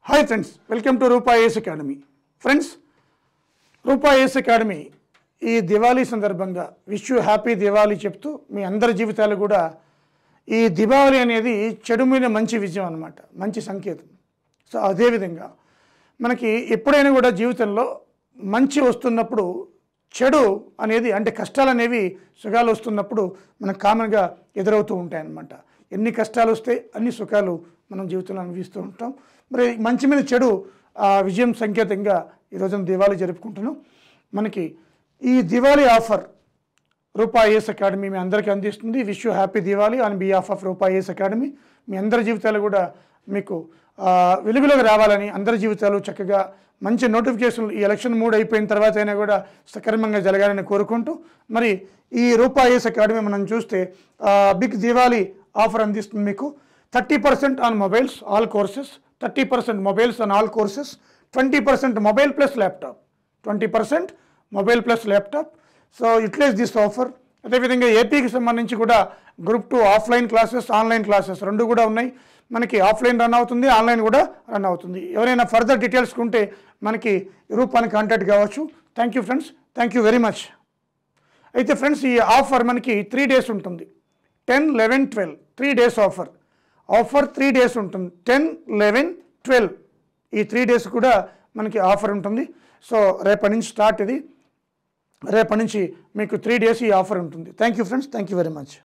hi friends welcome to Rupa Ace Academy friends Rupa Ace Academy ఈ దివాళీ సందర్భంగా wish you happy Diwali చెప్తూ మీ అందరి జీవితాలు కూడా ఈ దివాళీ అనేది చెడు మీద మంచి విజయం అనమాట మంచి సంకేతం సో అదేవిధంగా మనకి ఎప్పుడైనా కూడా జీవితంలో మంచి వస్తున్నప్పుడు చెడు అనేది అంటే కష్టాలు అనేవి సుఖాలు వస్తున్నప్పుడు మనకు కామన్గా ఎదురవుతూ ఉంటాయన్నమాట ఎన్ని కష్టాలు వస్తే అన్ని సుఖాలు మనం జీవితంలో అనుభవిస్తూ ఉంటాం మరి మంచి మీద చెడు ఆ విజయం సంకేతంగా ఈ రోజున దివాళీ జరుపుకుంటున్నాం మనకి ఈ Diwali offer Rupa Ace Academy మీ అందరికీ అందిస్తుంది wish you happy Diwali on behalf of Rupa Ace Academy మీ అందరి జీవితాలు కూడా మీకు ఆ, వెలుగులోకి రావాలని అందరి జీవితాలు చక్కగా మంచి నోటిఫికేషన్లు ఈ ఎలక్షన్ మూడ్ అయిపోయిన తర్వాత అయినా కూడా సక్రమంగా జరగాలని కోరుకుంటూ మరి ఈ రూపా ఏస్ అకాడమీ మనం చూస్తే ఆ, బిగ్ దివాళీ ఆఫర్ అందిస్తుంది మీకు thirty percent on mobiles all courses thirty percent mobiles on all courses twenty percent mobile plus laptop twenty percent mobile plus laptop so utilize this offer అదేవిధంగా ఏపీకి సంబంధించి కూడా group two offline classes online classes రెండు కూడా ఉన్నాయి మనకి offline run అవుతుంది online కూడా రన్ అవుతుంది ఎవరైనా ఫర్దర్ డీటెయిల్స్ ఉంటే మనకి రూపాన్ని కాంటాక్ట్ కావచ్చు thank you friends thank you very much అయితే ఫ్రెండ్స్ ఈ ఆఫర్ మనకి త్రీ డేస్ ఉంటుంది ten eleven twelve three days offer offer three days ఉంటుంది టెన్ లెవెన్ ట్వెల్వ్ ఈ త్రీ డేస్ కూడా మనకి ఆఫర్ ఉంటుంది సో రేపటి నుంచి స్టార్ట్ ఇది రేపటి నుంచి మీకు త్రీ డేస్ ఈ ఆఫర్ ఉంటుంది thank you friends thank you very much